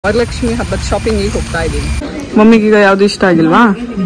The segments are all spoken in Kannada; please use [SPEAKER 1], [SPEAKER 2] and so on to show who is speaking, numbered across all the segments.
[SPEAKER 1] ವರಲಕ್ಷ್ಮಿ ಹಬ್ಬದ ಶಾಪಿಂಗ್ ಹೋಗ್ತಾ ಇದ್ದೀನಿ ಮಮ್ಮಿಗೆ ಈಗ ಯಾವ್ದು ಇಷ್ಟ ಆಗಿಲ್ವಾ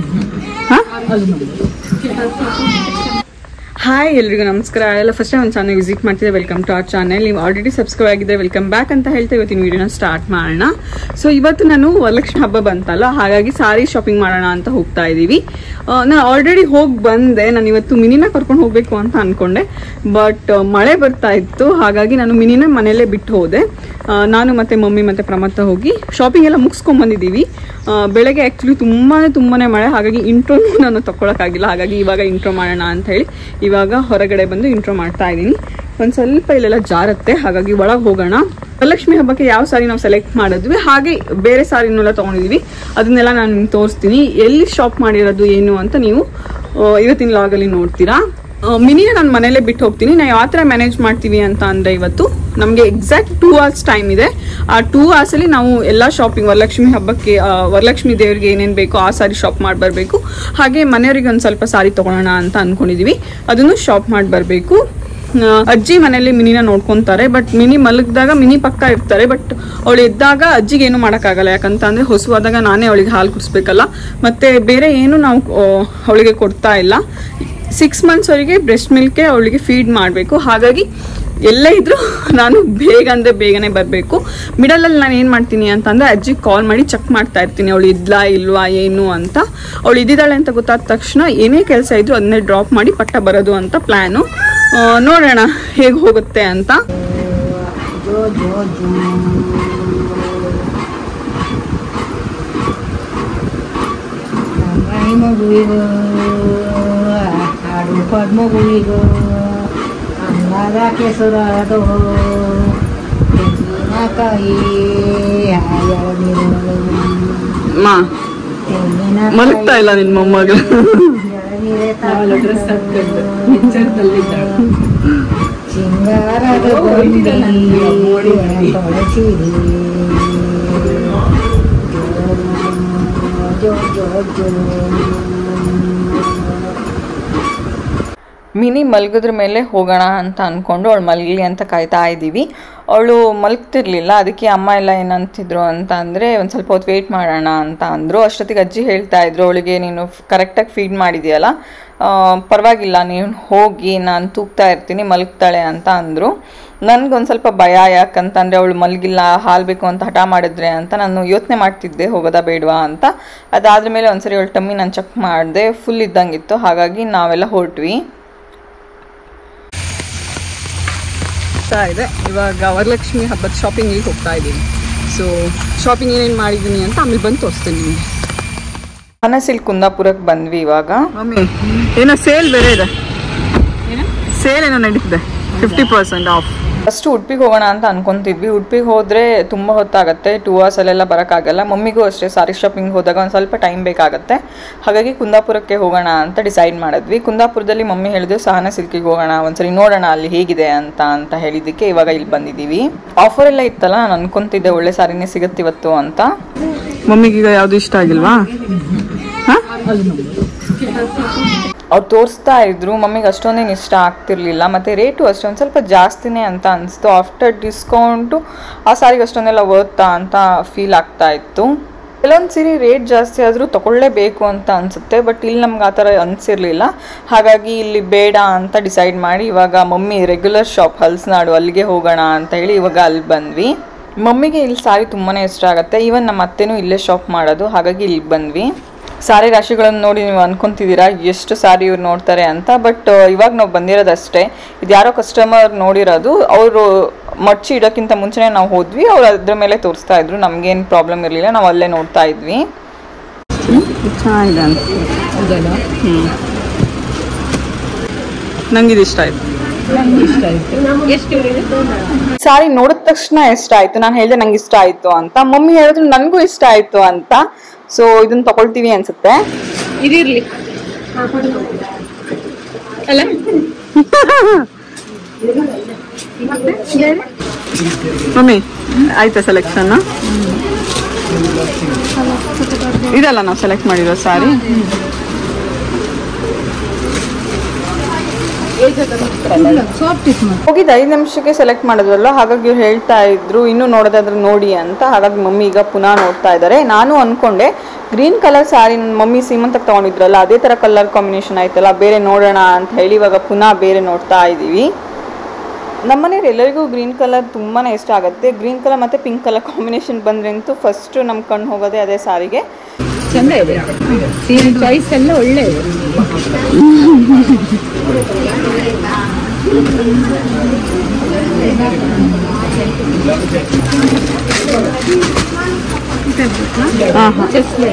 [SPEAKER 1] ಹಾಯ್ ಎಲ್ರಿಗೂ ನಮಸ್ಕಾರ ಎಲ್ಲ ಫಸ್ಟ್ ಟೈಮ್ ಒಂದು ಚಾನಲ್ ವಿಸಿಟ್ ಮಾಡ್ತಿದ್ದೆ ವೆಲ್ಕಮ್ ಟು ಅವರ್ ಚಾನಲ್ ನೀವು ಆಲ್ರೆಡಿ ಸಬ್ಸ್ಕ್ರೈಬ್ ಆಗಿದ್ದರೆ ವೆಲ್ಕಮ್ ಬ್ಯಾಕ್ ಅಂತ ಹೇಳ್ತಾ ಇವತ್ತಿನ ವಿಡಿಯೋನ ಸ್ಟಾರ್ಟ್ ಮಾಡೋಣ ಸೊ ಇವತ್ತು ನಾನು ವರಲಕ್ಷ್ಮಿ ಹಬ್ಬ ಬಂತಲ್ಲ ಹಾಗಾಗಿ ಸಾರಿ ಶಾಪಿಂಗ್ ಮಾಡೋಣ ಅಂತ ಹೋಗ್ತಾ ಇದ್ದೀವಿ ನಾನು ಆಲ್ರೆಡಿ ಹೋಗಿ ಬಂದೆ ನಾನು ಇವತ್ತು ಮಿನಿನ ಕರ್ಕೊಂಡು ಹೋಗಬೇಕು ಅಂತ ಅನ್ಕೊಂಡೆ ಬಟ್ ಮಳೆ ಬರ್ತಾ ಇತ್ತು ಹಾಗಾಗಿ ನಾನು ಮಿನಿನ ಮನೆಯಲ್ಲೇ ಬಿಟ್ಟು ಹೋದೆ ಆ, ನಾನು ಮತ್ತೆ ಮಮ್ಮಿ ಮತ್ತೆ ಪ್ರಮತ್ತ ಹೋಗಿ ಶಾಪಿಂಗ್ ಎಲ್ಲ ಮುಗಿಸ್ಕೊಂಡ್ ಬಂದಿದ್ದೀವಿ ಆ, ಬೆಳಗ್ಗೆ ಆ್ಯಕ್ಚುಲಿ ತುಂಬಾನೇ ತುಂಬಾನೇ ಮಳೆ ಹಾಗಾಗಿ ಇಂಟ್ರೋ ನಾನು ತಗೊಳಕ್ಕಾಗಿಲ್ಲ ಹಾಗಾಗಿ ಇವಾಗ ಇಂಟ್ರೋ ಮಾಡೋಣ ಅಂತ ಹೇಳಿ ಇವಾಗ ಹೊರಗಡೆ ಬಂದು ಇಂಟ್ರೋ ಮಾಡ್ತಾ ಇದ್ದೀನಿ ಒಂದು ಸ್ವಲ್ಪ ಇಲ್ಲೆಲ್ಲ ಜಾರತ್ತೆ ಹಾಗಾಗಿ ಒಳಗೆ ಹೋಗೋಣ ವರಲಕ್ಷ್ಮಿ ಹಬ್ಬಕ್ಕೆ ಯಾವ ಸಾರಿ ನಾವು ಸೆಲೆಕ್ಟ್ ಮಾಡಿದ್ವಿ ಹಾಗೆ ಬೇರೆ ಸಾರಿನೆಲ್ಲ ತೊಗೊಂಡಿದ್ದೀವಿ ಅದನ್ನೆಲ್ಲ ನಾನು ನಿಮ್ಗೆ ತೋರಿಸ್ತೀನಿ ಎಲ್ಲಿ ಶಾಪ್ ಮಾಡಿರೋದು ಏನು ಅಂತ ನೀವು ಆ, ಇವತ್ತಿನ ಲಾಗಲ್ಲಿ ನೋಡ್ತೀರಾ ಮಿನಿನ ನಾನು ಮನೇಲೆ ಬಿಟ್ಟು ಹೋಗ್ತೀನಿ ನಾವು ಯಾವ ಥರ ಮ್ಯಾನೇಜ್ ಮಾಡ್ತೀವಿ ಅಂತ ಅಂದರೆ ಇವತ್ತು ನಮಗೆ ಎಕ್ಸಾಕ್ಟ್ ಟೂ ಅವರ್ಸ್ ಟೈಮ್ ಇದೆ ಆ ಟೂ ಅವರ್ಸಲ್ಲಿ ನಾವು ಎಲ್ಲ ಶಾಪಿಂಗ್ ವರಲಕ್ಷ್ಮಿ ಹಬ್ಬಕ್ಕೆ ಆ, ವರಲಕ್ಷ್ಮಿ ದೇವರಿಗೆ ಏನೇನು ಬೇಕೋ ಆ ಸಾರಿ ಶಾಪ್ ಮಾಡಿ ಬರಬೇಕು ಹಾಗೆ ಮನೆಯವರಿಗೆ ಒಂದು ಸ್ವಲ್ಪ ಸಾರಿ ತೊಗೊಳ್ಳೋಣ ಅಂತ ಅಂದ್ಕೊಂಡಿದ್ದೀವಿ ಅದನ್ನು ಶಾಪ್ ಮಾಡಿ ಬರಬೇಕು ಅಜ್ಜಿ ಮನೇಲಿ ಮಿನಿನ ನೋಡ್ಕೊಂತಾರೆ ಬಟ್ ಮಿನಿ ಮಲಗಿದಾಗ ಮಿನಿ ಪಕ್ಕ ಇರ್ತಾರೆ ಬಟ್ ಅವಳು ಎದ್ದಾಗ ಅಜ್ಜಿಗೆ ಏನು ಮಾಡೋಕ್ಕಾಗಲ್ಲ ಯಾಕಂತ ಅಂದರೆ ಹೊಸುವಾದಾಗ ನಾನೇ ಅವಳಿಗೆ ಹಾಲು ಕುಡಿಸ್ಬೇಕಲ್ಲ ಮತ್ತು ಬೇರೆ ಏನು ನಾವು ಆ, ಅವಳಿಗೆ ಕೊಡ್ತಾ ಇಲ್ಲ ಸಿಕ್ಸ್ ಮಂತ್ಸ್ವರೆಗೆ ಬ್ರೆಸ್ಟ್ ಮಿಲ್ಕೆ ಅವಳಿಗೆ ಫೀಡ್ ಮಾಡಬೇಕು ಹಾಗಾಗಿ ಎಲ್ಲೇ ಇದ್ರೂ ನಾನು ಬೇಗ ಅಂದರೆ ಬೇಗನೆ ಬರಬೇಕು ಮಿಡಲಲ್ಲಿ ನಾನು ಏನು ಮಾಡ್ತೀನಿ ಅಂತಂದರೆ ಅಜ್ಜಿಗೆ ಕಾಲ್ ಮಾಡಿ ಚೆಕ್ ಮಾಡ್ತಾ ಇರ್ತೀನಿ ಅವಳು ಇದ್ಲಾ ಇಲ್ವಾ ಏನು ಅಂತ ಅವಳು ಇದ್ದಿದ್ದಾಳೆ ಅಂತ ಗೊತ್ತಾದ ತಕ್ಷಣ ಏನೇ ಕೆಲಸ ಇದ್ರೂ ಅದನ್ನೇ ಡ್ರಾಪ್ ಮಾಡಿ ಪಟ್ಟ ಬರೋದು ಅಂತ ಪ್ಲ್ಯಾನು ನೋಡೋಣ ಹೇಗೆ ಹೋಗುತ್ತೆ ಅಂತ
[SPEAKER 2] ಅಂಗಡಿ ಮಗುವಿಗೂ ಹಾಡು ಪಡ್ ಮಗುವಿಗೂ ಅಂಗಾರ ಕೆಸರದು ತೆಂಗಿನಕಾಯಿ ಎಳನೀರು
[SPEAKER 1] ಮಾ ಮಲಗ್ತಾ ಇಲ್ಲ ನಿನ್ನ ಮೊಮ್ಮಗಳು
[SPEAKER 2] ಸಿಂಗಾರದ ಗೊಂಡಿ ತೊಳಸಿರಿ ಜೋ ಜೋ ಜೋ
[SPEAKER 1] ಮಿನಿ ಮಲಗಿದ್ರ ಮೇಲೆ ಹೋಗೋಣ ಅಂತ ಅಂದ್ಕೊಂಡು ಅವಳು ಮಲಗಲಿ ಅಂತ ಕಾಯ್ತಾ ಇದ್ದೀವಿ ಅವಳು ಮಲಗ್ತಿರ್ಲಿಲ್ಲ ಅದಕ್ಕೆ ಅಮ್ಮ ಎಲ್ಲ ಏನಂತಿದ್ರು ಅಂತ ಅಂದರೆ ಒಂದು ಸ್ವಲ್ಪ ಹೊತ್ತು ವೆಯ್ಟ್ ಮಾಡೋಣ ಅಂತ ಅಂದರು ಅಷ್ಟೊತ್ತಿಗೆ ಅಜ್ಜಿ ಹೇಳ್ತಾ ಇದ್ರು ಅವಳಿಗೆ ನೀನು ಕರೆಕ್ಟಾಗಿ ಫೀಡ್ ಮಾಡಿದೆಯಲ್ಲ ಪರವಾಗಿಲ್ಲ ನೀನು ಹೋಗಿ ನಾನು ತೂಗ್ತಾ ಇರ್ತೀನಿ ಮಲಗ್ತಾಳೆ ಅಂತ ಅಂದರು ನನಗೊಂದು ಸ್ವಲ್ಪ ಭಯ ಯಾಕಂತಂದರೆ ಅವಳು ಮಲಗಿಲ್ಲ ಹಾಲು ಬೇಕು ಅಂತ ಹಠ ಮಾಡಿದ್ರೆ ಅಂತ ನಾನು ಯೋಚನೆ ಮಾಡ್ತಿದ್ದೆ ಹೋಗೋದಾ ಬೇಡವಾ ಅಂತ ಅದಾದ ಮೇಲೆ ಒಂದ್ಸರಿ ಅವಳು ಟಮ್ಮಿ ನಾನು ಚೆಕ್ ಮಾಡಿದೆ ಫುಲ್ ಇದ್ದಂಗಿತ್ತು ಹಾಗಾಗಿ ನಾವೆಲ್ಲ ಹೊರಟ್ವಿ ಹೋಗ್ತಾ ಇದೆ ಇವಾಗ ವರಲಕ್ಷ್ಮಿ ಹಬ್ಬದ ಶಾಪಿಂಗಿಗೆ ಹೋಗ್ತಾ ಇದ್ದೀನಿ ಸೊ ಶಾಪಿಂಗ್ ಏನೇನು ಮಾಡಿದ್ದೀನಿ ಅಂತ ಆಮೇಲೆ ಬಂದು ತೋರಿಸ್ತೀನಿ ನಿಮಗೆ ಹನಸಿಲ್ ಕುಂದಾಪುರಕ್ಕೆ ಬಂದ್ವಿ ಇವಾಗ ಮಮ್ಮಿ ಏನೋ ಸೇಲ್ ಬೇರೆ ಇದೆ ಸೇಲ್ ಏನೋ ನಡೀತಿದೆ ಫಿಫ್ಟಿ ಪರ್ಸೆಂಟ್ ಆಫ್ ಫಸ್ಟ್ ಉಡುಪಿಗೆ ಹೋಗೋಣ ಅಂತ ಅನ್ಕೊಂತಿದ್ವಿ ಉಡುಪಿಗೆ ಹೋದ್ರೆ ತುಂಬ ಹೊತ್ತಾಗತ್ತೆ ಟೂ ಅವರ್ಸಲ್ಲೆಲ್ಲ ಬರೋಕ್ಕಾಗಲ್ಲ ಮಮ್ಮಿಗೂ ಅಷ್ಟೇ ಸಾರಿ ಶಾಪಿಂಗ್ ಹೋದಾಗ ಒಂದು ಸ್ವಲ್ಪ ಟೈಮ್ ಬೇಕಾಗತ್ತೆ ಹಾಗಾಗಿ ಕುಂದಾಪುರಕ್ಕೆ ಹೋಗೋಣ ಅಂತ ಡಿಸೈಡ್ ಮಾಡಿದ್ವಿ ಕುಂದಾಪುರದಲ್ಲಿ ಮಮ್ಮಿ ಹೇಳಿದ್ರು ಸಹನ ಸಿಲ್ಕಿಗೆ ಹೋಗೋಣ ಒಂದ್ಸರಿ ನೋಡೋಣ ಅಲ್ಲಿ ಹೇಗಿದೆ ಅಂತ ಅಂತ ಹೇಳಿದ್ದಕ್ಕೆ ಇವಾಗ ಇಲ್ಲಿ ಬಂದಿದ್ದೀವಿ ಆಫರ್ ಎಲ್ಲ ಇತ್ತಲ್ಲ ನಾನು ಅನ್ಕೊಂತಿದ್ದೆ ಒಳ್ಳೆ ಸಾರಿನೇ ಸಿಗುತ್ತೆ ಇವತ್ತು ಅಂತ ಮಮ್ಮಿಗೀಗ ಯಾವ್ದು ಇಷ್ಟ ಆಗಿಲ್ವಾ ಅವ್ರು ತೋರಿಸ್ತಾ ಇದ್ರು ಮಮ್ಮಿಗೆ ಅಷ್ಟೊಂದೇನು ಇಷ್ಟ ಆಗ್ತಿರ್ಲಿಲ್ಲ ಮತ್ತೆ ರೇಟು ಅಷ್ಟೇ ಒಂದು ಸ್ವಲ್ಪ ಜಾಸ್ತಿನೇ ಅಂತ ಅನಿಸ್ತು ಆಫ್ಟರ್ ಡಿಸ್ಕೌಂಟು ಆ ಸಾರಿಗೆ ಅಷ್ಟೊಂದೆಲ್ಲ ವರ್ತಾ ಅಂತ ಫೀಲ್ ಆಗ್ತಾ ಇತ್ತು ಕೆಲವೊಂದು ಸೀರೆ ರೇಟ್ ಜಾಸ್ತಿ ಆದರೂ ತಗೊಳ್ಳೇಬೇಕು ಅಂತ ಅನಿಸುತ್ತೆ ಬಟ್ ಇಲ್ಲಿ ನಮ್ಗೆ ಆ ಥರ ಅನಿಸಿರ್ಲಿಲ್ಲ ಹಾಗಾಗಿ ಇಲ್ಲಿ ಬೇಡ ಅಂತ ಡಿಸೈಡ್ ಮಾಡಿ ಇವಾಗ ಮಮ್ಮಿ ರೆಗ್ಯುಲರ್ ಶಾಪ್ ಹಲ್ಸ್ನಾಡು ಅಲ್ಲಿಗೆ ಹೋಗೋಣ ಅಂತ ಹೇಳಿ ಇವಾಗ ಅಲ್ಲಿ ಬಂದ್ವಿ ಮಮ್ಮಿಗೆ ಇಲ್ಲಿ ಸಾರಿ ತುಂಬಾ ಇಷ್ಟ ಆಗುತ್ತೆ ಈವನ್ ನಮ್ಮ ಅತ್ತೆನೂ ಇಲ್ಲೇ ಶಾಪ್ ಮಾಡೋದು ಹಾಗಾಗಿ ಇಲ್ಲಿ ಬಂದ್ವಿ ಸಾರಿ ರಾಶಿಗಳನ್ನು ನೋಡಿ ನೀವು ಅನ್ಕೊಂತಿದ್ದೀರಾ ಎಷ್ಟು ಸಾರಿ ಇವ್ರು ನೋಡ್ತಾರೆ ಅಂತ ಬಟ್ ಇವಾಗ ನಾವು ಬಂದಿರೋದಷ್ಟೇ ಇದು ಯಾರೋ ಕಸ್ಟಮರ್ ನೋಡಿರೋದು ಅವರು ಮಡ್ಚಿ ಇಡೋಕ್ಕಿಂತ ಮುಂಚೆನೇ ನಾವು ಹೋದ್ವಿ ಅವ್ರು ಅದ್ರ ಮೇಲೆ ತೋರಿಸ್ತಾ ಇದ್ರು ನಮ್ಗೇನು ಪ್ರಾಬ್ಲಮ್ ಇರಲಿಲ್ಲ ನಾವು ಅಲ್ಲೇ ನೋಡ್ತಾ ಇದ್ವಿ ಚೆನ್ನಾಗಿದೆ ಅಂತ ಹ್ಞೂ ನಂಗಿದು ಇಷ್ಟ ಆಯ್ತು ಸಾರಿ ನೋಡಿದ ತಕ್ಷಣ ಇಷ್ಟ ಆಯ್ತು ನಾನು ಹೇಳಿದೆ ನಂಗೆ ಇಷ್ಟ ಆಯ್ತು ಅಂತ ಮಮ್ಮಿ ಹೇಳಿದ್ರು ನನಗೂ ಇಷ್ಟ ಆಯ್ತು ಅಂತ ಸೊ ಇದನ್ನ ತಗೊಳ್ತೀವಿ ಅನ್ಸುತ್ತೆ
[SPEAKER 3] ಇದಿರ್ಲಿ ಅಲ್ಲ
[SPEAKER 1] ಮಮ್ಮಿ ಆಯ್ತಾ ಸೆಲೆಕ್ಷನ್ ಇದಲ್ಲ ನಾವು ಸೆಲೆಕ್ಟ್ ಮಾಡಿರೋ ಸಾರಿ
[SPEAKER 2] ಸಾಫ್ಟ್ ಇಸ್ ಮಾಡಿ
[SPEAKER 1] ಹೋಗಿದ್ದು ಐದು ನಿಮಿಷಕ್ಕೆ ಸೆಲೆಕ್ಟ್ ಮಾಡಿದ್ವಲ್ಲ ಹಾಗಾಗಿ ಇವ್ರು ಹೇಳ್ತಾ ಇದ್ರು ಇನ್ನೂ ನೋಡೋದಾದ್ರೆ ನೋಡಿ ಅಂತ ಹಾಗಾಗಿ ಮಮ್ಮಿ ಈಗ ಪುನಃ ನೋಡ್ತಾ ಇದ್ದಾರೆ ನಾನು ಅನ್ಕೊಂಡೆ ಗ್ರೀನ್ ಕಲರ್ ಸ್ಯಾರಿ ನನ್ನ ಮಮ್ಮಿ ಸೀಮಂತಕ್ಕೆ ತಗೊಂಡಿದ್ರಲ್ಲ ಅದೇ ಥರ ಕಲರ್ ಕಾಂಬಿನೇಷನ್ ಆಯ್ತಲ್ಲ ಬೇರೆ ನೋಡೋಣ ಅಂತ ಹೇಳಿ ಇವಾಗ ಪುನಃ ಬೇರೆ ನೋಡ್ತಾ ಇದ್ದೀವಿ ನಮ್ಮನೇಲಿ ಎಲ್ಲರಿಗೂ ಗ್ರೀನ್ ಕಲರ್ ತುಂಬಾ ಇಷ್ಟ ಆಗುತ್ತೆ ಗ್ರೀನ್ ಕಲರ್ ಮತ್ತು ಪಿಂಕ್ ಕಲರ್ ಕಾಂಬಿನೇಷನ್ ಬಂದ್ರೆ ಅಂತೂ ಫಸ್ಟು ನಮ್ಮ ಕಣ್ಣು ಹೋಗೋದೇ ಅದೇ ಸಾರಿಗೆ
[SPEAKER 2] ಚಂದ ಇದೆ ಸೀರೆ ಚಾಯ್ಸ್ ಎಲ್ಲ ಒಳ್ಳೆ ಇದೆ
[SPEAKER 1] ಹಾಂ ಹಾಂ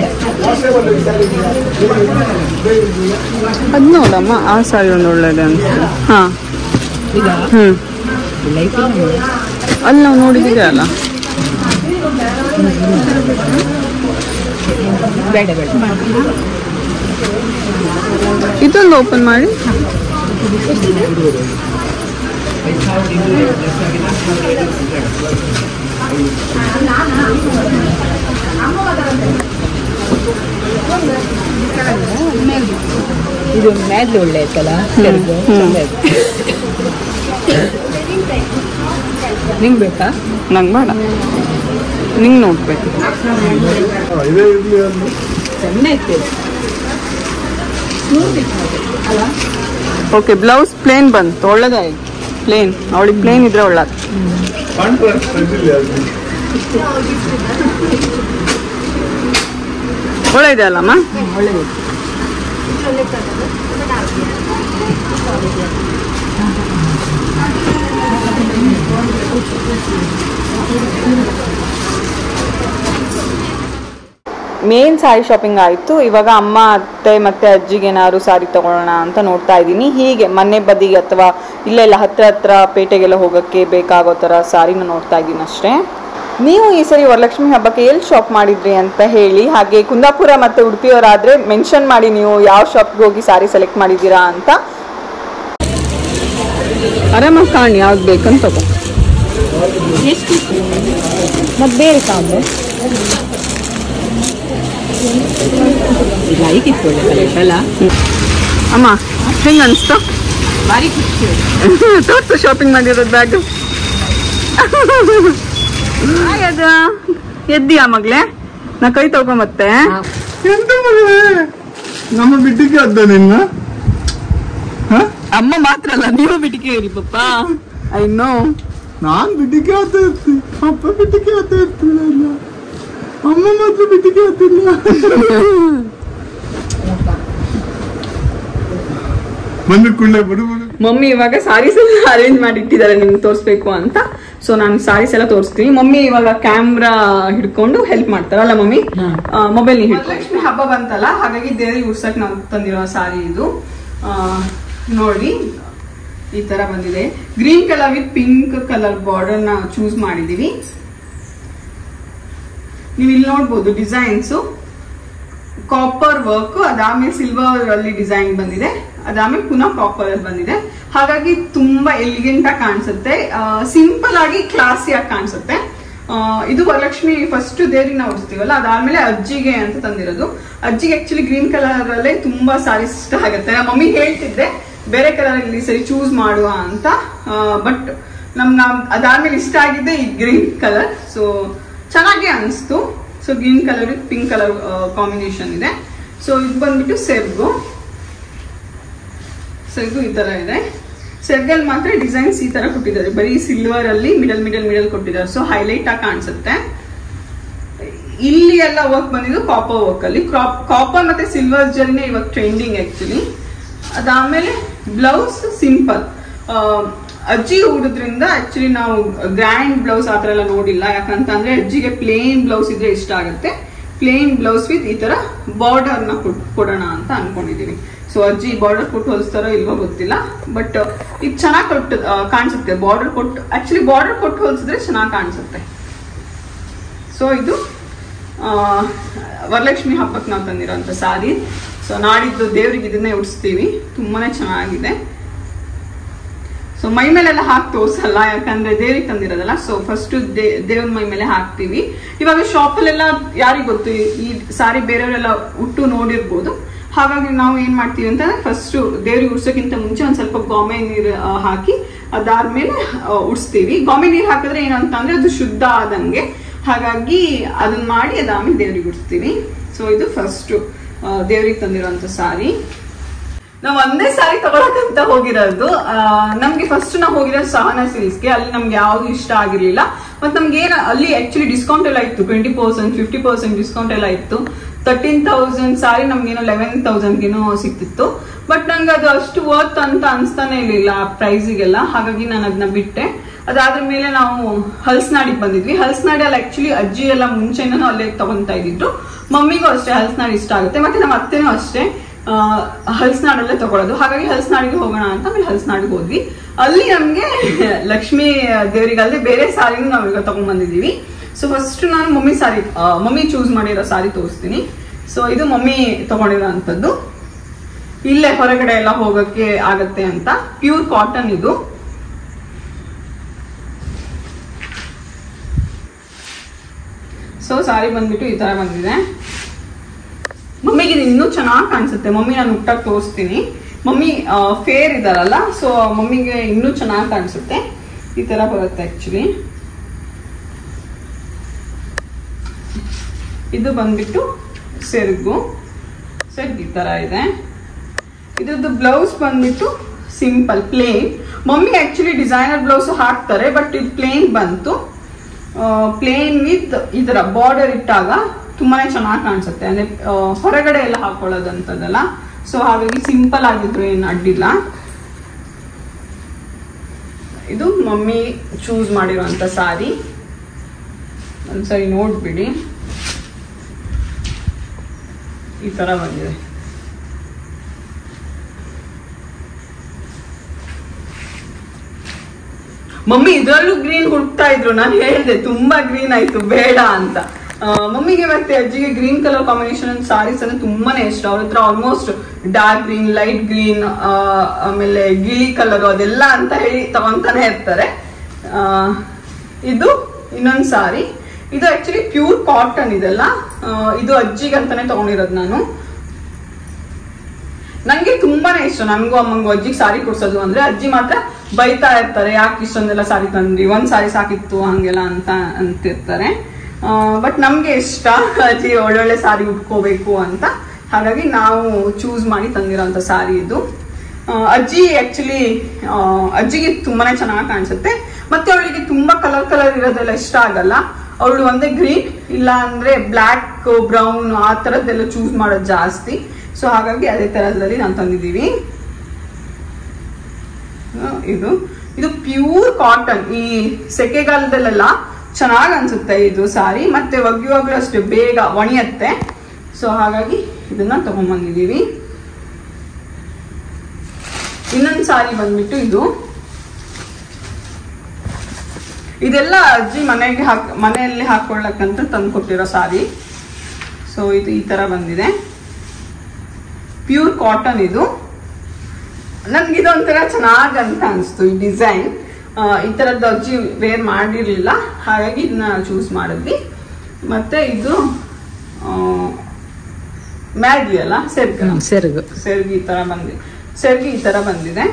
[SPEAKER 1] ಅದು ನೋಡಮ್ಮ ಆ ಸಾರಿ ಒಂದು ಒಳ್ಳೇದೆ ಅನ್ಸುತ್ತೆ ಹಾಂ ಹ್ಞೂ ಅಲ್ಲಿ ನಾವು ನೋಡಿದ್ದೀವಿ ಅಲ್ಲ
[SPEAKER 2] ಬೇಡ ಬೇಡ
[SPEAKER 1] ಇದೊಂದು ಓಪನ್ ಮಾಡಿ
[SPEAKER 2] ಇದು ಮ್ಯಾದ್ಲು ಒಳ್ಳೆ ಐತಲ್ಲ ಸೆರಗು, ಚಂದ ಇದೆ. ನಿಂಗ್ ಬೇಕಾ
[SPEAKER 1] ನಂಗೆ ಬೇಡ ನಿಂಗೆ ನೋಡ್ಬೇಕು
[SPEAKER 2] ಚಂದ ಐತೆ
[SPEAKER 1] ಓಕೆ ಬ್ಲೌಸ್ ಪ್ಲೇನ್ ಬಂತು ಒಳ್ಳೇದಾಯ್ತು ಪ್ಲೇನ್ ಅವಳಿಗೆ ಪ್ಲೇನ್ ಇದ್ರೆ ಒಳ್ಳೇದು ಒಳ್ಳೆ ಇದೆ ಅಲ್ಲಮ್ಮ
[SPEAKER 2] ಒಳ್ಳೆದು
[SPEAKER 1] ಮೇನ್ ಸಾರಿ ಶಾಪಿಂಗ್ ಆಯಿತು ಇವಾಗ ಅಮ್ಮ ಅತ್ತೆ ಮತ್ತೆ ಅಜ್ಜಿಗೆ ಏನಾದ್ರು ಸಾರಿ ತಗೊಳ್ಳೋಣ ಅಂತ ನೋಡ್ತಾ ಇದ್ದೀನಿ ಹೀಗೆ ಮನೆ ಬದಿಗೆ ಅಥವಾ ಇಲ್ಲೆಲ್ಲ ಹತ್ರ ಹತ್ರ ಪೇಟೆಗೆಲ್ಲ ಹೋಗೋಕ್ಕೆ ಬೇಕಾಗೋ ಥರ ಸಾರಿನ ನೋಡ್ತಾ ಇದ್ದೀನಿ ಅಷ್ಟೇ ನೀವು ಈ ಸರಿ ವರಲಕ್ಷ್ಮಿ ಹಬ್ಬಕ್ಕೆ ಎಲ್ಲಿ ಶಾಪ್ ಮಾಡಿದ್ರಿ ಅಂತ ಹೇಳಿ ಹಾಗೆ ಕುಂದಾಪುರ ಮತ್ತು ಉಡುಪಿಯವರಾದರೆ ಮೆನ್ಷನ್ ಮಾಡಿ ನೀವು ಯಾವ ಶಾಪ್ಗೆ ಹೋಗಿ ಸಾರಿ ಸೆಲೆಕ್ಟ್ ಮಾಡಿದ್ದೀರಾ ಅಂತ ಆರಾಮಾಗಿ ಕಾಣಿ ಯಾವ್ದು ಬೇಕಂತ ತಗೋ
[SPEAKER 2] ಎಷ್ಟು ಮತ್ತೆ ಬೇರೆ ಕಾಂಬೆ ಲೈಕ್ ಇತ್ತು ಒಳ್ಳೆ ಕಲೆಕ್ಟ್ ಅಲ್ಲ
[SPEAKER 1] ಅಮ್ಮ ಹೆಂಗೆ ಅನಿಸ್ತು
[SPEAKER 2] ಭಾರಿ ಖುಷಿ
[SPEAKER 1] ತೋರ್ಸು ಶಾಪಿಂಗ್ ಮಾಡಿರೋದು ಬ್ಯಾಗ್ ಅದು ಎದ್ದಿಯಾ ಮಗ್ಲೆ ನಾ ಕೈ ತಗೊಂಬತ್ತೆ
[SPEAKER 3] ಎಂತ ಮದುವೆ ನಮ್ಮ ಬಿಟ್ಟಿಗೆ ಅದ್ದ ನಿನ್ನ ಹ?
[SPEAKER 1] ಅಮ್ಮ ಮಾತ್ರ ಅಲ್ಲ ನೀವು ಬಿಟ್ಟಿಗೆ ಇರಿ ಪಪ್ಪ ಐ ನೋ
[SPEAKER 3] ನಾನ್ ಬಿಟ್ಟಿಗೆ ಆತ ಇರ್ತಿ ಅಪ್ಪ ಬಿಟ್ಟಿಗೆ ಆತ ಇರ್ತಿಲ್ಲ ಅಮ್ಮ ಮಾತ್ರ ಬಿಟ್ಟಿಗೆ ಆತಿಲ್ಲ ಬಂದು ಕುಳ್ಳೆ ಬಿಡು ಬಿಡು
[SPEAKER 1] ಮಮ್ಮಿ ಇವಾಗ ಸಾರೀಸ್ ಎಲ್ಲ ಅರೇಂಜ್ ಮಾಡಿ ಇಟ್ಟಿದ್ದಾರೆ ನಿಮ್ಗೆ ತೋರಿಸ್ಬೇಕು ಅಂತ ಸೊ ನಾನು ಸಾರೀಸ್ ಎಲ್ಲ ತೋರಿಸ್ತೀನಿ ಮಮ್ಮಿ ಇವಾಗ ಕ್ಯಾಮ್ರಾ ಹಿಡ್ಕೊಂಡು ಹೆಲ್ಪ್ ಮಾಡ್ತಾರಲ್ಲ ಮಮ್ಮಿ ಮೊಬೈಲ್ ಲಕ್ಷ್ಮಿ ಹಬ್ಬ ಬಂತಲ್ಲ ಹಾಗಾಗಿ ದೇವರಿಗೆ ಉಡ್ಸಕ್ ನಾವು ತಂದಿರೋ ಸಾರಿ ಇದು ಆ, ನೋಡಿ ಈ ತರ ಬಂದಿದೆ green colour with pink colour border ನ ಚೂಸ್ ಮಾಡಿದೀವಿ ನೀವು ಇಲ್ಲಿ ನೋಡ್ಬೋದು ಡಿಸೈನ್ಸ್ ಕಾಪರ್ ವರ್ಕ್ ಅದಾದ್ಮೇಲೆ ಸಿಲ್ವರ್ ಅಲ್ಲಿ ಡಿಸೈನ್ ಬಂದಿದೆ ಅದಾದ್ಮೇಲೆ ಪುನಃ ಕಾಪರ್ ಅಲ್ಲಿ ಬಂದಿದೆ ಹಾಗಾಗಿ ತುಂಬಾ ಎಲಿಗೆಂಟ್ ಆಗಿ ಕಾಣಿಸುತ್ತೆ ಸಿಂಪಲ್ ಆಗಿ ಕ್ಲಾಸಿ ಆಗಿ ಕಾಣಿಸುತ್ತೆ ಆ, ಇದು ವರಲಕ್ಷ್ಮಿ ಫಸ್ಟ್ ದೇವ್ರಿಗೆ ನಾವು ಉಡಿಸ್ತೀವಲ್ಲ ಅದಾದ್ಮೇಲೆ ಅಜ್ಜಿಗೆ ಅಂತ ತಂದಿರೋದು ಅಜ್ಜಿಗೆ ಆಕ್ಚುಲಿ ಗ್ರೀನ್ ಕಲರ್ ಅಲ್ಲೇ ತುಂಬಾ ಸಾರಿ ಇಷ್ಟ ಆಗುತ್ತೆ ನಮ್ಮ ಮಮ್ಮಿ ಹೇಳ್ತಿದ್ದೆ ಬೇರೆ ಕಲರ್ ಇಲ್ಲಿ ಸರಿ ಚೂಸ್ ಮಾಡುವ ಅಂತ ಬಟ್ ನಮ್ ನಾವ್ ಅದಾದ್ಮೇಲೆ ಇಷ್ಟ ಆಗಿದ್ದೆ ಈ ಗ್ರೀನ್ ಕಲರ್ ಸೊ ಚೆನ್ನಾಗಿ ಅನಿಸ್ತು so green colour with pink colour combination ಇದೆ ಸೊ ಇದು ಬಂದ್ಬಿಟ್ಟು ಸೆರ್ಗು ಸೊ ಇದು ಈ ತರ ಇದೆ ಸೆರ್ಗಲ್ ಮಾತ್ರ ಡಿಸೈನ್ಸ್ ಈ ತರ ಕೊಟ್ಟಿದ್ದಾರೆ ಬರೀ ಸಿಲ್ವರ್ ಅಲ್ಲಿ ಮಿಡಲ್ ಮಿಡಲ್ ಮಿಡಲ್ ಕೊಟ್ಟಿದ್ದಾರೆ ಸೊ ಹೈಲೈಟ್ ಆಗಿ ಕಾಣಿಸುತ್ತೆ ಇಲ್ಲಿ ಎಲ್ಲ ವರ್ಕ್ ಬಂದಿದ್ದು ಕಾಪರ್ ವರ್ಕ್ ಅಲ್ಲಿ ಕಾಪರ್ ಮತ್ತೆ ಸಿಲ್ವರ್ ಜಲ್ನೇ ಇವಾಗ ಟ್ರೆಂಡಿಂಗ್ ಆಕ್ಚುಲಿ ಅದಾದ್ಮೇಲೆ ಬ್ಲೌಸ್ ಸಿಂಪಲ್ ಅಜ್ಜಿ ಉಡೋದ್ರಿಂದ ಆಕ್ಚುಲಿ ನಾವು ಗ್ರ್ಯಾಂಡ್ ಬ್ಲೌಸ್ ಆತರ ಎಲ್ಲ ನೋಡಿಲ್ಲ ಯಾಕಂತಂದ್ರೆ ಅಜ್ಜಿಗೆ ಪ್ಲೇನ್ ಬ್ಲೌಸ್ ಇದ್ರೆ ಇಷ್ಟ ಆಗುತ್ತೆ ಪ್ಲೇನ್ ಬ್ಲೌಸ್ ವಿತ್ ಈ ತರ ಬಾರ್ಡರ್ ನ ಕೊಟ್- ಕೊಡೋಣ ಅಂತ ಅನ್ಕೊಂಡಿದೀವಿ ಸೊ ಅಜ್ಜಿ ಬಾರ್ಡರ್ ಕೊಟ್ಟು ಹೊಲಿಸ್ತಾರೋ ಇಲ್ವೋ ಗೊತ್ತಿಲ್ಲ ಬಟ್ ಇದು ಚೆನ್ನಾಗಿ ಕೊಟ್ಟು ಆ, ಕಾಣಿಸುತ್ತೆ ಬಾರ್ಡರ್ ಕೊಟ್ಟು ಆಕ್ಚುಲಿ ಬಾರ್ಡರ್ ಕೊಟ್ಟು ಹೊಲಿಸಿದ್ರೆ ಚೆನ್ನಾಗಿ ಕಾಣಿಸುತ್ತೆ ಸೊ ಇದು ಆ, ವರಲಕ್ಷ್ಮಿ ಹಬ್ಬಕ್ಕೆ ನಾವು ತಂದಿರೋಂಥ ಸಾರಿ ಸೊ ನಾಡಿದ್ದು ದೇವ್ರಿಗೆ ಇದನ್ನೇ ಉಡಿಸ್ತೀವಿ ತುಂಬಾನೇ ಚೆನ್ನಾಗಿದೆ ಸೊ ಮೈ ಮೇಲೆಲ್ಲ ಹಾಕಿ ತೋರ್ಸಲ್ಲ ಯಾಕಂದ್ರೆ ದೇವ್ರಿಗೆ ತಂದಿರೋದಲ್ಲ ಸೊ ಫಸ್ಟ್ ದೇವ್ರ ಮೈ ಮೇಲೆ ಹಾಕ್ತೀವಿ ಇವಾಗ ಶಾಪಲ್ಲೆಲ್ಲ ಯಾರಿಗ್ ಗೊತ್ತು ಈ- ಈ ಸಾರಿ ಬೇರೆಯವರೆಲ್ಲ ಉಟ್ಟು ನೋಡಿರ್ಬೋದು ಹಾಗಾಗಿ ನಾವು ಏನ್ ಮಾಡ್ತೀವಿ ಅಂತ ಫಸ್ಟ್ ದೇವ್ರಿಗೆ ಉಡ್ಸೋಕ್ಕಿಂತ ಮುಂಚೆ ಒಂದ್ ಸ್ವಲ್ಪ ಗೋಮೆ ನೀರು ಆ, ಹಾಕಿ ಅದಾದ್ಮೇಲೆ ಆ, ಉಡ್ಸ್ತೀವಿ ಗೋಮೆ ನೀರು ಹಾಕಿದ್ರೆ ಏನಂತ ಅಂದ್ರೆ ಅದು ಶುದ್ಧ ಆದಂಗೆ ಹಾಗಾಗಿ ಅದನ್ನ ಮಾಡಿ ಅದಾದ್ಮೇಲೆ ದೇವ್ರಿಗೆ ಉಡ್ಸ್ತೀವಿ ಸೊ ಇದು ಫಸ್ಟ್ ದೇವ್ರಿಗೆ ತಂದಿರುವಂತ ಸಾರಿ ನಾವ್ ಒಂದೇ ಸಾರಿ ತಗೊಳಕಂತ ಹೋಗಿರೋದು ಆ, ನಮ್ಗೆ ಫಸ್ಟ್ ನಾವು ಹೋಗಿರೋದು ಸಹನಾ ಸಿಲ್ಸ್ಗೆ ಅಲ್ಲಿ ನಮ್ಗೆ ಯಾವ್ದು ಇಷ್ಟ ಆಗಿರ್ಲಿಲ್ಲ ಮತ್ ನಮ್ಗೆ ಏನ ಅಲ್ಲಿ ಆಕ್ಚುಲಿ ಡಿಸ್ಕೌಂಟ್ ಎಲ್ಲ ಇತ್ತು twenty percent fifty percent discount ಎಲ್ಲ ಇತ್ತು ತರ್ಟೀನ್ ತೌಸಂಡ್ ಸಾರಿ ನಮ್ಗೇನೋ ಲೆವೆನ್ ತೌಸಂಡ್ಗೇನೋ ಸಿಕ್ತಿತ್ತು ಬಟ್ ನಂಗೆ ಅದು ಅಷ್ಟು ವರ್ತ್ ಅಂತ ಅನ್ಸ್ತಾನೆ ಇರ್ಲಿಲ್ಲ ಆ ಪ್ರೈಸಿಗೆಲ್ಲ ಹಾಗಾಗಿ ನಾನು ಅದನ್ನ ಬಿಟ್ಟೆ ಅದಾದ್ರ ಮೇಲೆ ನಾವು ಹಲ್ಸ್ನಾಡಿಗೆ ಬಂದಿದ್ವಿ ಹಲ್ಸ್ನಾಡಲ್ಲಿ ಆಕ್ಚುಲಿ ಅಜ್ಜಿ ಎಲ್ಲ ಮುಂಚೆನೂ ಅಲ್ಲೇ ತಗೊಂತಾ ಇದ್ದಿದ್ರು ಮಮ್ಮಿಗೂ ಅಷ್ಟೇ ಹಲ್ಸ್ನಾಡ್ ಇಷ್ಟ ಆಗುತ್ತೆ ಮತ್ತೆ ನಮ್ಮ ಅತ್ತೆನೂ ಅಷ್ಟೇ ಆ, ಹಲ್ಸ್ನಾಡಲ್ಲೇ ತಗೊಳ್ಳೋದು ಹಾಗಾಗಿ ಹಲ್ಸ್ನಾಡಿಗೆ ಹೋಗೋಣ ಅಂತ ಆಮೇಲೆ ಹಲ್ಸ್ನಾಡಿಗೆ ಹೋದ್ವಿ ಅಲ್ಲಿ ನಮ್ಗೆ ಲಕ್ಷ್ಮೀ ದೇವರಿಗಲ್ಲದೆ ಬೇರೆ ಸಾರಿನೂ ನಾವೀಗ ತಗೊಂಡ್ ಬಂದಿದೀವಿ ಸೊ ಫಸ್ಟ್ ನಾನು ಮಮ್ಮಿ ಸಾರಿ ಆ, ಮಮ್ಮಿ ಚೂಸ್ ಮಾಡಿರೋ ಸಾರಿ ತೋರಿಸ್ತೀನಿ ಸೊ ಇದು ಮಮ್ಮಿ ತಗೊಂಡಿರೋ ಅಂಥದ್ದು ಇಲ್ಲೇ ಹೊರಗಡೆ ಎಲ್ಲ ಹೋಗಕ್ಕೆ ಆಗತ್ತೆ ಅಂತ ಪ್ಯೂರ್ ಕಾಟನ್ ಇದು ಸೊ ಸಾರಿ ಬಂದ್ಬಿಟ್ಟು ಈ ತರ ಬಂದಿದೆ ಮಮ್ಮಿಗೆ ಇದು ಇನ್ನೂ ಚೆನ್ನಾಗಿ ಕಾಣಿಸುತ್ತೆ ಮಮ್ಮಿ ನಾನು ಹುಟ್ಟಾಗಿ ತೋರಿಸ್ತೀನಿ ಮಮ್ಮಿ ಫೇರ್ ಇದಾರಲ್ಲ ಸೊ ಮಮ್ಮಿಗೆ ಇನ್ನೂ ಚೆನ್ನಾಗಿ ಕಾಣಿಸುತ್ತೆ ಈ ತರ ಬರುತ್ತೆ ಆಕ್ಚುಲಿ ಇದು ಬಂದ್ಬಿಟ್ಟು ಸೆರಗು ಸೆರಗು ಈ ತರ ಇದೆ ಇದ್ರದ್ದು ಬ್ಲೌಸ್ ಬಂದ್ಬಿಟ್ಟು simple plain mummy actually designer blouse ಹಾಕ್ತಾರೆ ಬಟ್ ಇದು ಪ್ಲೇನ್ ಬಂತು ಪ್ಲೇನ್ ವಿತ್ ಈ ತರ ಬಾರ್ಡರ್ ಇಟ್ಟಾಗ ತುಂಬಾನೇ ಚೆನ್ನಾಗಿ ಕಾಣಿಸುತ್ತೆ ಅಂದ್ರೆ ಆ, ಹೊರಗಡೆ ಎಲ್ಲ ಹಾಕೊಳ್ಳೋದಂತದಲ್ಲ ಸೊ ಹಾಗಾಗಿ ಸಿಂಪಲ್ ಆಗಿದ್ರು ಏನು ಅಡ್ಡಿಲ್ಲ ಇದು ಮಮ್ಮಿ ಚೂಸ್ ಮಾಡಿರುವಂತ ಸಾರಿ ಒಂದ್ಸರಿ ನೋಡ್ಬಿಡಿ ಈ ತರ ಬಂದಿದೆ ಮಮ್ಮಿ ಇದರಲ್ಲೂ ಗ್ರೀನ್ ಹುಡ್ತಾ ಇದ್ರು ನಾನು ಹೇಳಿದೆ ತುಂಬಾ ಗ್ರೀನ್ ಆಯ್ತು ಬೇಡ ಅಂತ ಆ, ಮಮ್ಮಿಗೆ ಮತ್ತೆ ಅಜ್ಜಿಗೆ ಗ್ರೀನ್ ಕಲರ್ ಕಾಂಬಿನೇಷನ್ ಸಾರೀಸ್ ಅಂದ್ರೆ ತುಂಬಾನೇ ಇಷ್ಟ ಅವ್ರ ಹತ್ರ almost dark green light green ಆಮೇಲೆ ಗಿಳಿ ಕಲರ್ ಅದೆಲ್ಲ ಅಂತ ಹೇಳಿ ತಗೊಂತಾನೆ ಇರ್ತಾರೆ ಆ, ಇದು ಇನ್ನೊಂದ್ ಸಾರಿ ಇದು ಆಕ್ಚುಲಿ ಪ್ಯೂರ್ ಕಾಟನ್ ಇದೆಲ್ಲ ಆ, ಇದು ಅಜ್ಜಿಗೆ ಅಂತಾನೆ ತಗೊಂಡಿರೋದು ನಾನು ನಂಗೆ ತುಂಬಾನೇ ಇಷ್ಟ ನನ್ಗೂ ಅಮ್ಮಂಗೂ ಅಜ್ಜಿಗೆ ಸಾರಿ ಕೊಡ್ಸೋದು ಅಂದ್ರೆ ಅಜ್ಜಿ ಮಾತ್ರ ಬೈತಾ ಇರ್ತಾರೆ ಯಾಕೆ ಇಷ್ಟೊಂದೆಲ್ಲ ಸಾರಿ ತಂದ್ರಿ ಒಂದ್ ಸಾರಿ ಸಾಕಿತ್ತು ಹಂಗೆಲ್ಲ ಅಂತ ಅಂತಿರ್ತಾರೆ ಬಟ್ ನಮ್ಗೆ ಇಷ್ಟ ಅಜ್ಜಿ ಒಳ್ಳೊಳ್ಳೆ ಸಾರಿ ಉಟ್ಕೋಬೇಕು ಅಂತ ಹಾಗಾಗಿ ನಾವು ಚೂಸ್ ಮಾಡಿ ತಂದಿರೋಂಥ ಸಾರಿ ಇದು ಆ, ಅಜ್ಜಿ ಆಕ್ಚುಲಿ ಅಜ್ಜಿಗೆ ತುಂಬಾನೇ ಚೆನ್ನಾಗಿ ಕಾಣಿಸುತ್ತೆ ಮತ್ತೆ ಅವಳಿಗೆ ತುಂಬಾ ಕಲರ್ ಕಲರ್ ಇರೋದೆಲ್ಲ ಇಷ್ಟ ಆಗಲ್ಲ ಅವಳು ಒಂದೇ ಗ್ರೀನ್ ಇಲ್ಲ ಅಂದ್ರೆ ಬ್ಲ್ಯಾಕ್ ಬ್ರೌನ್ ಆ ತರದ್ದೆಲ್ಲ ಚೂಸ್ ಮಾಡೋದು ಜಾಸ್ತಿ ಸೊ ಹಾಗಾಗಿ ಅದೇ ತರದಲ್ಲಿ ನಾನು ತಂದಿದ್ದೀವಿ ಆ, ಇದು ಇದು ಪ್ಯೂರ್ ಕಾಟನ್ ಈ ಸೆಕೆಗಾಲದಲ್ಲೆಲ್ಲ ಚೆನ್ನಾಗಿ ಅನ್ಸುತ್ತೆ ಇದು ಸಾರಿ ಮತ್ತೆ ಒಗೆಯುವಾಗ್ಲೂ ಅಷ್ಟೇ ಬೇಗ ಒಣಿಯತ್ತೆ ಸೊ ಹಾಗಾಗಿ ಇದನ್ನ ತಗೊಂಡ್ಬಂದಿದ್ದೀವಿ ಇನ್ನೊಂದು ಸಾರಿ ಬಂದ್ಬಿಟ್ಟು ಇದು ಇದೆಲ್ಲ ಅಜ್ಜಿ ಮನೆಗೆ ಹಾಕ್ ಮನೆಯಲ್ಲಿ ಹಾಕೊಳ್ಳಕ್ಕಂತ ತಂದು ಕೊಟ್ಟಿರೋ ಸಾರಿ ಸೊ ಇದು ಈ ತರ ಬಂದಿದೆ ಪ್ಯೂರ್ ಕಾಟನ್ ಇದು ನನ್ಗೆ ಇದೊಂಥರ ಚೆನ್ನಾಗಿ ಅಂತ ಅನಿಸ್ತು ಈ ಡಿಸೈನ್ ಈ ಥರದ್ದು ಅಜ್ಜಿ ವೇರ್ ಮಾಡಿರ್ಲಿಲ್ಲ ಹಾಗಾಗಿ ಇದನ್ನ ಚೂಸ್ ಮಾಡಿದ್ವಿ ಮತ್ತೆ ಇದು ಮ್ಯಾಗಿ ಅಲ್ಲ ಸೆರ್ಗ
[SPEAKER 2] ಸೆರಗು
[SPEAKER 1] ಸೆರ್ಗಿ ಈ ತರ ಬಂದಿದೆ ಸೆರ್ಗಿ ಈ ತರ ಬಂದಿದೆ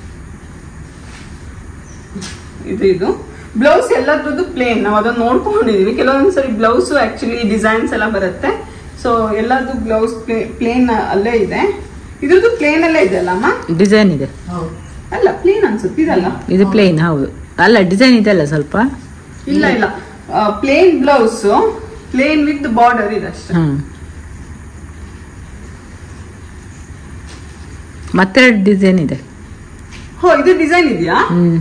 [SPEAKER 1] ಇದು ಇದು ಬ್ಲೌಸ್ ಎಲ್ಲದ್ರದ್ದು ಪ್ಲೇನ್ ನಾವು ಅದನ್ನ ನೋಡ್ಕೊಂಡಿದೀವಿ ಕೆಲವೊಂದ್ಸರಿ ಬ್ಲೌಸ್ ಆಕ್ಚುಲಿ ಡಿಸೈನ್ಸ್ ಎಲ್ಲ ಬರುತ್ತೆ ಸೊ ಎಲ್ಲದ್ದು ಬ್ಲೌಸ್ ಪ್ಲೇನ್ ಅಲ್ಲೇ ಇದೆ ಇದ್ರದ್ದು ಪ್ಲೇನ್ ಅಲ್ಲೇ ಇದೆ ಅಲ್ಲಮ್ಮ
[SPEAKER 2] ಡಿಸೈನ್ ಇದೆ
[SPEAKER 1] ಅಲ್ಲ ಪ್ಲೇನ್ ಅನ್ಸುತ್ತೆ ಇದಲ್ಲ
[SPEAKER 2] ಇದು ಪ್ಲೇನ್ ಹೌದು ಅಲ್ಲ ಡಿಸೈನ್ ಇದೆ ಅಲ್ಲ ಸ್ವಲ್ಪ
[SPEAKER 1] ಇಲ್ಲ ಇಲ್ಲ plain blouse plain with border ಇದೆ ಅಷ್ಟೇ
[SPEAKER 2] ಹ್ಮ್ ಮತ್ತೆರಡು ಡಿಸೈನ್ ಇದೆ
[SPEAKER 1] ಹೋ ಇದು ಡಿಸೈನ್ ಇದೆಯಾ
[SPEAKER 2] ಹ್ಮ್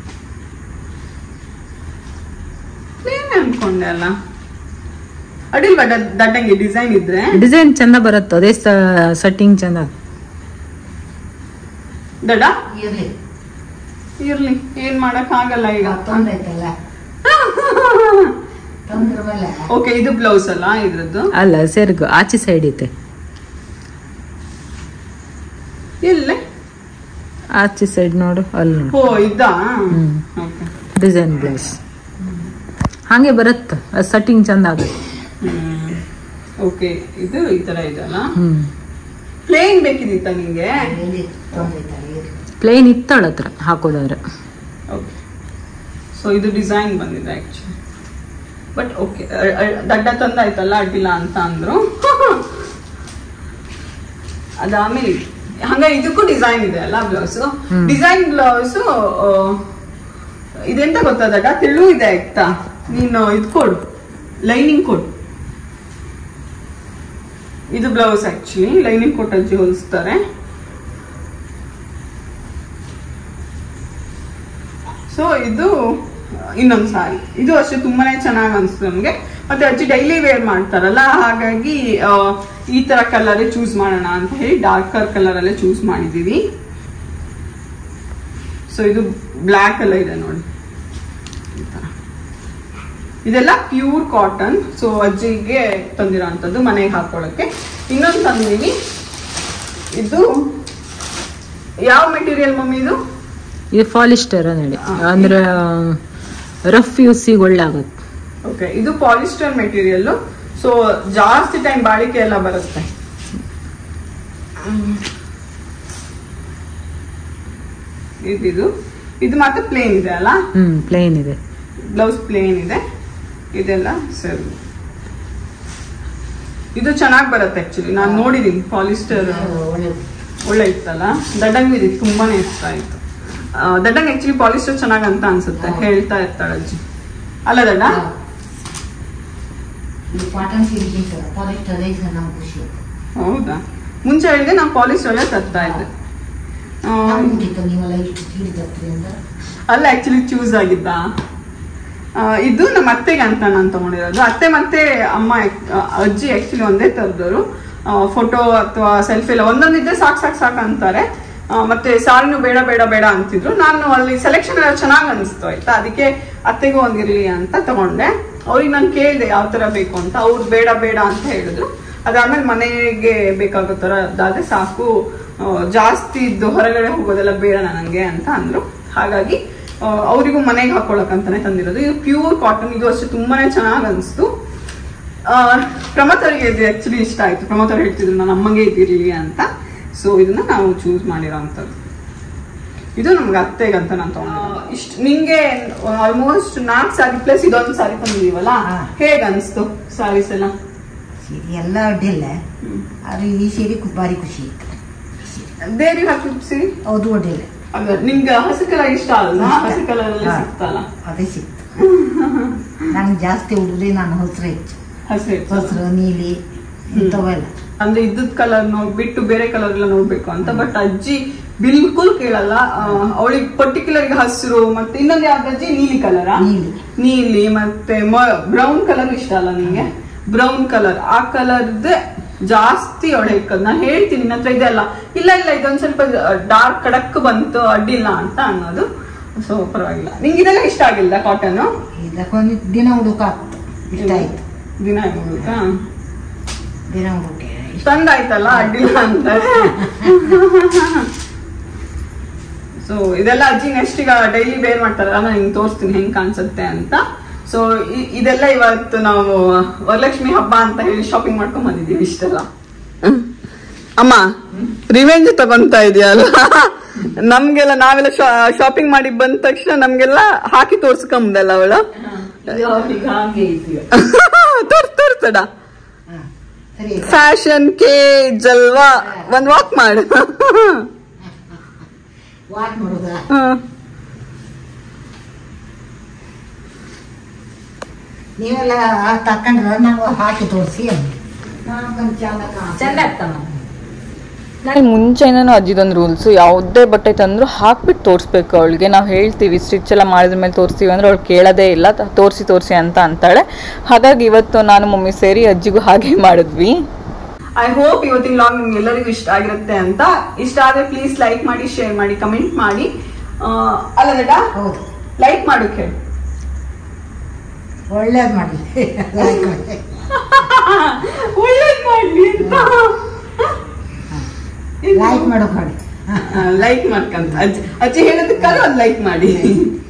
[SPEAKER 1] ಪ್ಲೇನ್ ಅನ್ಕೊಂಡೆ ಅಲ್ಲ ಅಡಿಲ್ವಾ ದಡ್- ದಡ್ಡಂಗೆ ಡಿಸೈನ್ ಇದ್ರೆ
[SPEAKER 2] ಡಿಸೈನ್ ಚಂದ ಬರುತ್ತೆ ಅದೇ ಸೆಟ್ಟಿಂಗ್ ಚಂದ
[SPEAKER 1] ದಡ
[SPEAKER 4] ಇರ್ಲಿ
[SPEAKER 1] ಇರ್ಲಿ ಏನ್ ಮಾಡಕ್ ಆಗಲ್ಲ ಈಗ
[SPEAKER 4] ತೊಂದ್ರೆ ಐತಲ್ಲ ತೊಂದ್ರೆ ಮೇಲೆ
[SPEAKER 1] ಓಕೆ ಇದು ಬ್ಲೌಸ್ ಅಲ್ಲ ಇದ್ರದ್ದು
[SPEAKER 2] ಅಲ್ಲ ಸೆರಗು ಆಚೆ ಸೈಡ್ ಇದೆ
[SPEAKER 1] ಎಲ್ಲೆ
[SPEAKER 2] ಆಚೆ ಸೈಡ್ ನೋಡು ಅಲ್ಲಿ ನೋಡು
[SPEAKER 1] ಓ ಇದಾ
[SPEAKER 2] ಹ್ಮ್.
[SPEAKER 1] ಓಕೆ
[SPEAKER 2] ಡಿಸೈನ್ ಬ್ಲೌಸ್ ಹಾಗೆ ಬರುತ್ತೆ ಅದು ಸೆಟ್ಟಿಂಗ್ ಚಂದ ಆಗುತ್ತೆ
[SPEAKER 1] ಓಕೆ ಇದು ಈ ತರ ಇದಲ್ಲ
[SPEAKER 2] ಹ್ಮ್
[SPEAKER 1] ಪ್ಲೇನ್ ಬೇಕಿದಿತ್ತ ನಿಂಗೆ
[SPEAKER 2] ಪ್ಲೇನ್ ಇತ್ತಾಳ ಹತ್ರ ಹಾಕೋದಾದ್ರೆ
[SPEAKER 1] ಓಕೆ ಸೊ ಇದು ಡಿಸೈನ್ ಬಂದಿದೆ ಆಕ್ಚುಲಿ ಬಟ್ ಓಕೆ ದಡ್ಡ ತಂದಾಯ್ತಲ್ಲ ಅಡ್ಡಿಲ್ಲ ಅಂತ ಅಂದ್ರು ಅದಾದ್ಮೇಲೆ ಇದು. ಹಂಗ ಇದಕ್ಕೂ ಡಿಸೈನ್ ಇದೆ ಅಲ್ಲ ಬ್ಲೌಸ್
[SPEAKER 2] ಹ್ಮ್.
[SPEAKER 1] ಡಿಸೈನ್ ಬ್ಲೌಸ್ ಇದೆಂತ ಗೊತ್ತಾ ದಡ್ಡ ತೆಳು ಇದೆ ಆಯ್ತಾ ನೀನು ಇದು ಕೊಡು ಲೈನಿಂಗ್ ಕೊಡು ಇದು ಬ್ಲೌಸ್ ಆಕ್ಚುಲಿ ಲೈನಿಂಗ್ ಕೊಟ್ಟು ಅಜ್ಜಿ ಹೊಲಿಸ್ತಾರೆ ಸೊ ಇದು ಇನ್ನೊಂದು ಸಾರಿ ಇದು ಅಷ್ಟೇ ತುಂಬಾನೇ ಚೆನ್ನಾಗಿ ಅನ್ಸ್ತು ನಮ್ಗೆ ಮತ್ತೆ ಅಜ್ಜಿ ಡೈಲಿ ವೇರ್ ಮಾಡ್ತಾರಲ್ಲ ಹಾಗಾಗಿ ಆ, ಈ ತರ ಕಲರ್ ಚೂಸ್ ಮಾಡೋಣ ಅಂತ ಹೇಳಿ ಡಾರ್ಕರ್ ಕಲರ್ ಅಲ್ಲೇ ಚೂಸ್ ಮಾಡಿದೀವಿ ಸೊ ಇದು ಬ್ಲ್ಯಾಕ್ ಎಲ್ಲ ಇದೆ ನೋಡಿ ಈ ತರ. ಇದೆಲ್ಲ ಪ್ಯೂರ್ ಕಾಟನ್ ಸೊ ಅಜ್ಜಿಗೆ ತಂದಿರೋಂಥದ್ದು ಮನೆಗೆ ಹಾಕೊಳ್ಳೋಕೆ ಇನ್ನೊಂದು ತಂದೀವಿ ಇದು ಯಾವ ಮೆಟೀರಿಯಲ್ ಮಮ್ಮಿ ಇದು
[SPEAKER 2] ಇದು ಪಾಲಿಸ್ಟರ್ ಹೇಳಿ
[SPEAKER 1] ಹಾ.
[SPEAKER 2] ಅಂದ್ರೆ ರಫ್ ಯೂಸಿಗೆ ಒಳ್ಳೆ ಆಗುತ್ತೆ
[SPEAKER 1] ಓಕೆ ಇದು ಪಾಲಿಸ್ಟರ್ ಮೆಟೀರಿಯಲ್ ಸೊ ಜಾಸ್ತಿ ಟೈಮ್ ಬಾಳಿಕೆ ಎಲ್ಲ ಬರುತ್ತೆ ಹ್ಮ್. ಇದಿದು ಇದು ಮಾತ್ರ ಪ್ಲೇನ್ ಇದೆ ಅಲ್ಲ
[SPEAKER 2] ಹ್ಮ್ ಪ್ಲೇನ್ ಇದೆ
[SPEAKER 1] ಬ್ಲೌಸ್ ಪ್ಲೇನ್ ಇದೆ ಇದೆಲ್ಲ ಸರಿ ಇದು ಚೆನ್ನಾಗಿ ಬರುತ್ತೆ ಆಕ್ಚುಲಿ ನಾನು ನೋಡಿದೀನಿ ಪಾಲಿಸ್ಟರ್ ಒಳ್ಳೆ ಇತ್ತಲ್ಲ ದಡ್ಡಂಗ್ ಇದು ತುಂಬಾನೇ ಇಷ್ಟ ಆಯ್ತು ಆ, ದಡ್ಡಂಗ್ ಆಕ್ಚುಲಿ ಪಾಲಿಸ್ಟರ್ ಚೆನ್ನಾಗ್ ಅಂತ ಅನ್ಸುತ್ತೆ ಹೇಳ್ತಾ ಇರ್ತಾಳೆ ಅಜ್ಜಿ ಅಲ್ಲ ದಡ್ಡ
[SPEAKER 4] ಪಾಟನ್ ಸೀರೆಗಿಂತ ಪಾಲಿಸ್ಟರ್ ಅದೇ ನಮ್ಗೆ ಖುಷಿ
[SPEAKER 1] ಹೌದಾ ಮುಂಚೆ ಹೇಳಿದೆ ನಾನು ಪಾಲಿಸ್ಟರ್ ತರ್ತಾ ಇದ್ದೆ ಆ,
[SPEAKER 4] ನಮ್ಗಿತ್ತು ನೀವೆಲ್ಲ ಇಷ್ಟು ತಿಳಿದತ್ರಿ ಅಂದ್ರೆ
[SPEAKER 1] ಅಲ್ಲ ಆಕ್ಚುಲಿ ಚೂಸ್ ಆಗಿದ್ದ ಆ, ಇದು ನಮ್ಮ ಅತ್ತೆಗೆ ಅಂತ ನಾನು ತಗೊಂಡಿರೋದು ಅತ್ತೆ ಮತ್ತೆ ಅಮ್ಮ ac- ಆ, ಅಜ್ಜಿ ಆಕ್ಚುಲಿ ಒಂದೇ ತರದವರು ಫೋಟೋ ಅಥವಾ ಸೆಲ್ಫಿ ಎಲ್ಲ ಒಂದೊಂದಿದ್ದೆ ಸಾಕ್ ಸಾಕ್ ಸಾಕ್ ಅಂತಾರೆ ಆ, ಮತ್ತೆ ಸಾರಿನೂ ಬೇಡ ಬೇಡ ಬೇಡ ಅಂತಿದ್ರು ನಾನು ಅಲ್ಲಿ ಸೆಲೆಕ್ಷನ್ ಎಲ್ಲ ಚೆನ್ನಾಗಿ ಅನಿಸ್ತು ಆಯ್ತಾ ಅದಕ್ಕೆ ಅತ್ತೆಗೂ ಒಂದಿರ್ಲಿ ಅಂತ ತಗೊಂಡೆ ಅವ್ರಿಗೆ ನಾನು ಕೇಳಿದೆ ಯಾವ ತರ ಬೇಕು ಅಂತ ಅವ್ರು ಬೇಡ ಬೇಡ ಅಂತ ಹೇಳಿದ್ರು ಅದಾದ್ಮೇಲೆ ಮನೆಗೆ ಬೇಕಾಗೋ ತರ ಅದಾದ್ರೆ ಸಾಕು ಆ, ಜಾಸ್ತಿ ಇದ್ದು ಹೊರಗಡೆ ಹೋಗೋದೆಲ್ಲ ಬೇಡ ನನಗೆ ಅಂತ ಅಂದ್ರು ಹಾಗಾಗಿ ಆ, ಅವರಿಗೂ ಮನೆಗೆ ಹಾಕೊಳಕ್ ಅಂತಾನೆ ತಂದಿರೋದು ಇದು ಪ್ಯೂರ್ ಕಾಟನ್ ಇದು ಅಷ್ಟೇ ತುಂಬಾನೇ ಚೆನ್ನಾಗಿ ಅನಿಸ್ತು ಪ್ರಮೋತರಿಗೆ ಇದು ಆಕ್ಚುಲಿ ಇಷ್ಟ ಆಯ್ತು ಪ್ರಮೋತರು ಹೇಳ್ತಿದ್ರು ನನ್ನ ಅಮ್ಮಂಗೆ ಇದಿರಲಿ ಅಂತ ಸೊ ಇದನ್ನ ನಾವು ಚೂಸ್ ಮಾಡಿರೋ ಅಂಥದ್ದು ಇದು ನಮ್ಗೆ ಅತ್ತೆಗಂತ ನಾನು ತಗೊಂಡಿರೋದು ಇಷ್ಟು ನಿಂಗೆ ಆಲ್ಮೋಸ್ಟ್ ನಾಲ್ಕು ಸಾರಿ ಪ್ಲಸ್ ಇದೊಂದು ಸಾರಿ ತಂದಿದೀವಲ್ಲ
[SPEAKER 4] ಹಾ.
[SPEAKER 1] ಹೇಗ ಅನಿಸ್ತು ಸಾರೀಸ್ ಎಲ್ಲ
[SPEAKER 4] ಸೀರೆ ಎಲ್ಲ ಅಡ್ಡಿಲ್ಲ ಆದ್ರೆ ಈ ಸೀರೆ ಕು- ಭಾರಿ ಖುಷಿ ಇತ್ತು
[SPEAKER 1] ಬೇರೆ ಹಾಕಿ
[SPEAKER 4] ಹೌದು ಅಡ್ಡಿಲ್ಲ
[SPEAKER 1] ಅದ ನಿಮ್ಗೆ ಹಸಿ ಕಲರ್ ಇಷ್ಟ ಅಲ್ಲ
[SPEAKER 4] ಇಷ್ಟ.
[SPEAKER 1] ಹಸಿ ಕಲರ್ ಅಲ್ಲಿ
[SPEAKER 4] ಹಾ.
[SPEAKER 1] ಸಿಗ್ತಲ್ಲ
[SPEAKER 4] ಅದೇ ಸಿಕ್ತು ನಂಗೆ ಜಾಸ್ತಿ ಉಡುದ್ರೆ ನಾನು ಹೊಸರು ಹೆಚ್ಚು
[SPEAKER 1] ಹಸಿ
[SPEAKER 4] ಹೊಸರು ನೀಲಿ ಇಂಥವೆಲ್ಲ
[SPEAKER 1] ಅಂದ್ರೆ ಇದ್ದದ್ ಕಲರ್ ನೋಡ್ಬಿಟ್ಟು ಬೇರೆ ಕಲರ್ ಎಲ್ಲ ನೋಡ್ಬೇಕು ಅಂತ ಬಟ್ ಅಜ್ಜಿ ಬಿಲ್ಕುಲ್ ಕೇಳಲ್ಲ ಅವಳಿಗೆ ಪರ್ಟಿಕ್ಯುಲರ್ ಹಸಿರು ಮತ್ತೆ ಇನ್ನೊಂದು ಯಾವ್ದು ಅಜ್ಜಿ ನೀಲಿ ಕಲರ್
[SPEAKER 4] ನೀಲಿ.
[SPEAKER 1] ನೀಲಿ ಮತ್ತೆ ಬ್ರೌನ್ ಕಲರ್ ಇಷ್ಟ ಅಲ್ಲ ನಿಂಗೆ ಬ್ರೌನ್ ಕಲರ್ ಆ ಕಲರ್ದೇ ಜಾಸ್ತಿ ಅವಳು ಇಕ್ಕದ್ ನಾನು ಹೇಳ್ತೀನಿ ನಿನ್ನ ಹತ್ರ ಇದೆಲ್ಲ ಇಲ್ಲ ಇಲ್ಲ ಇದೊಂದ್ ಸ್ವಲ್ಪ ಡಾರ್ಕ್ ಕಡಕ್ ಬಂತು ಅಡ್ಡಿಲ್ಲ ಅಂತ ಅನ್ನೋದು ಸೊ ಪರವಾಗಿಲ್ಲ ನಿಂಗೆ ಇದೆಲ್ಲ ಇಷ್ಟ ಆಗಿಲ್ಲ ಕಾಟನ್
[SPEAKER 4] ಇದಕ್ಕೊಂದು ದಿನ ಹುಡುಕಾಗ್ತು ಇಷ್ಟ ಆಯ್ತು
[SPEAKER 1] ದಿನ ಆಗಿರ್ಬೇಕಾ
[SPEAKER 4] ದಿನ ಹುಡುಕೆ ಇಷ್ಟ
[SPEAKER 1] ತಂದಾಯ್ತಲ್ಲ ಅಡ್ಡಿಲ್ಲ ಅಂತ ಸೊ ಇದೆಲ್ಲ ಅಜ್ಜಿ ನೆಕ್ಸ್ಟ್ ಈಗ ಡೈಲಿ ಬೇರ್ ಮಾಡ್ತಾರಲ್ಲ ನಾನು ನಿಂಗೆ ತೋರಿಸ್ತೀನಿ ಹೆಂಗ್ ಕಾಣಿಸುತ್ತೆ ಅಂತ ಸೊ ಇದೆಲ್ಲ ಇವತ್ತು ನಾವು ವರಲಕ್ಷ್ಮಿ ಹಬ್ಬ ಅಂತ ಹೇಳಿ ಶಾಪಿಂಗ್ ಮಾಡ್ಕೊಂಡ್ ಬಂದಿದ್ದೀವಿ ಇಷ್ಟೆಲ್ಲ ಅಮ್ಮ ರಿವೆಂಜ್ ತಗೊಂತ ಇದೆಯಲ್ಲ ನಮ್ಗೆಲ್ಲ ನಾವೆಲ್ಲ ಶಾಪಿಂಗ್ ಮಾಡಿ ಬಂದ ತಕ್ಷಣ ನಮ್ಗೆಲ್ಲ ಹಾಕಿ ತೋರ್ಸ್ಕೊಂಬದಲ್ಲ ಅವಳು
[SPEAKER 4] ಹಾಗೆ ಇದ್ದೀವಿ
[SPEAKER 1] ತೋರ್ಸ್ ತೋರ್ಸಡ
[SPEAKER 4] ಸರಿ
[SPEAKER 1] ಫ್ಯಾಷನ್ ಕೆ ಜಲ್ವಾ ಒಂದ್ ವಾಕ್ ಮಾಡು
[SPEAKER 4] ವಾಟ್ ಮಾಡೋದ
[SPEAKER 1] ಹ್ಮ್.
[SPEAKER 4] ನೀವೆಲ್ಲ ತಕೊಂಡ್ರೆ ನಾವು ಹಾಕಿ ತೋರಿಸಿ ನಾನು ಬಂದು ಚಂದ ಚಂದ ಆಗ್ತಾನ
[SPEAKER 5] ನನಗೆ ಮುಂಚೆನೂ ಅಜ್ಜಿದೊಂದು ರೂಲ್ಸು ಯಾವುದೇ ಬಟ್ಟೆ ತಂದ್ರು ಹಾಕ್ಬಿಟ್ಟು ತೋರಿಸ್ಬೇಕು ಅವಳಿಗೆ ನಾವು ಹೇಳ್ತೀವಿ ಸ್ಟಿಚ್ ಎಲ್ಲ ಮಾಡಿದ ಮೇಲೆ ತೋರಿಸ್ತೀವಿ ಅಂದ್ರೆ ಅವಳು ಕೇಳೋದೇ ಇಲ್ಲ ತ- ತೋರಿಸಿ ತೋರಿಸಿ ಅಂತ ಅಂತಾಳೆ ಹಾಗಾಗಿ ಇವತ್ತು ನಾನು ಮಮ್ಮಿ ಸೇರಿ ಅಜ್ಜಿಗೂ ಹಾಗೆ ಮಾಡಿದ್ವಿ
[SPEAKER 1] ಐ ಹೋಪ್ ಇವತ್ತಿನ ಲಾಗ್ ನಿಮ್ಗೆ ಎಲ್ಲರಿಗೂ ಇಷ್ಟ ಆಗಿರುತ್ತೆ ಅಂತ ಇಷ್ಟ ಆದ್ರೆ ಪ್ಲೀಸ್ ಲೈಕ್ ಮಾಡಿ ಶೇರ್ ಮಾಡಿ ಕಮೆಂಟ್ ಮಾಡಿ ಆ, ಅಲ್ಲ ದಡ್ಡ
[SPEAKER 4] ಹೌದು
[SPEAKER 1] ಲೈಕ್ ಮಾಡು ಹೇಳಿ
[SPEAKER 4] ಒಳ್ಳೇದು ಮಾಡಲಿ
[SPEAKER 1] ಒಳ್ಳೇದ್ ಮಾಡ್ಲಿ ಅಂತ
[SPEAKER 4] ಲೈಕ್ ಮಾಡೋಕೆ ಮಾಡಿ
[SPEAKER 1] ಲೈಕ್ ಮಾಡ್ಕಂತ ಅಜ್ಜಿ ಅಜ್ಜಿ ಹೇಳೋದಕ್ಕಾದ್ರೂ ಒಂದು ಲೈಕ್ ಮಾಡಿ